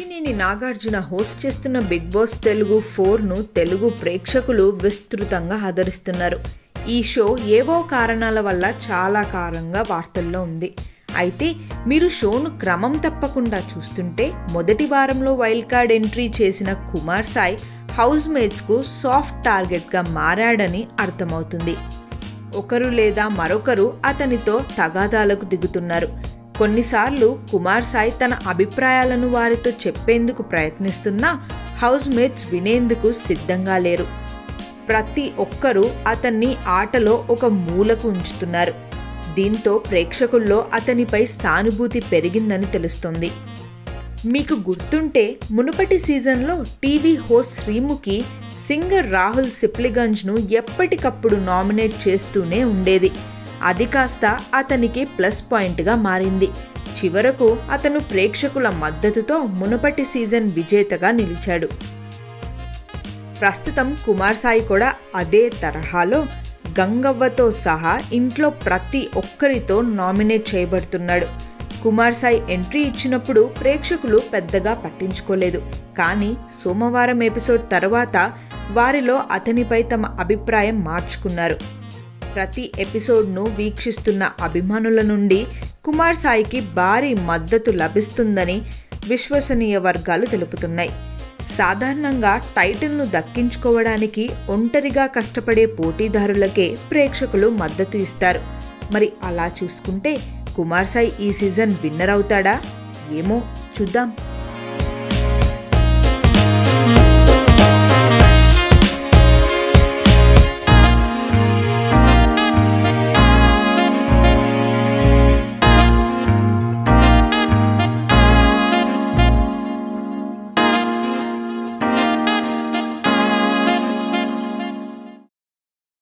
Akkineni Nagarjuna host చేస్తున్న Big Boss Telugu ఫోర్ను తెలుగు ప్రేక్షకులు విస్తృతంగా ఆదరిస్తున్నారు ఈ షో ఏవో కారణాల వల్ల చాలా కారంగా వార్తల్లో ఉంది అయితే మీరు షోను క్రమం తప్పకుండా చూస్తుంటే మొదటి వారంలో వైల్డ్ కార్డ్ ఎంట్రీ చేసిన కుమార్ సాయ్ హౌస్ మేట్స్కు సాఫ్ట్ టార్గెట్గా మారాడని అర్థమవుతుంది ఒకరు లేదా మరొకరు అతనితో తగాదాలకు దిగుతున్నారు కొన్నిసార్లు కుమార్ సాయి తన అభిప్రాయాలను వారితో చెప్పేందుకు ప్రయత్నిస్తున్నా హౌస్ మేట్స్ వినేందుకు సిద్ధంగా లేరు ప్రతి ఒక్కరూ అతన్ని ఆటలో ఒక మూలకు ఉంచుతున్నారు దీంతో ప్రేక్షకుల్లో అతనిపై సానుభూతి పెరిగిందని తెలుస్తోంది మీకు గుర్తుంటే మునుపటి సీజన్లో TV host Sreemukhi singer Rahul సిప్లిగంజ్ను ఎప్పటికప్పుడు నామినేట్ చేస్తూనే ఉండేది అది కాస్త అతనికి ప్లస్ పాయింట్గా మారింది చివరకు అతను ప్రేక్షకుల మద్దతుతో మునుపటి సీజన్ విజేతగా నిలిచాడు ప్రస్తుతం కుమార్ సాయి కూడా అదే తరహాలో గంగవ్వతో సహా ఇంట్లో ప్రతి ఒక్కరితో నామినేట్ చేయబడుతున్నాడు కుమార్ సాయి ఎంట్రీ ఇచ్చినప్పుడు ప్రేక్షకులు పెద్దగా పట్టించుకోలేదు కానీ సోమవారం ఎపిసోడ్ తర్వాత వారిలో అతనిపై తమ అభిప్రాయం మార్చుకున్నారు ప్రతి ఎపిసోడ్ను వీక్షిస్తున్న అభిమానుల నుండి కుమార్ సాయికి భారీ మద్దతు లభిస్తుందని విశ్వసనీయ వర్గాలు తెలుపుతున్నాయి సాధారణంగా టైటిల్ను దక్కించుకోవడానికి ఒంటరిగా కష్టపడే పోటీదారులకే ప్రేక్షకులు మద్దతు ఇస్తారు మరి అలా చూసుకుంటే కుమార్ సాయి ఈ సీజన్ విన్నర్ అవుతాడా ఏమో చూద్దాం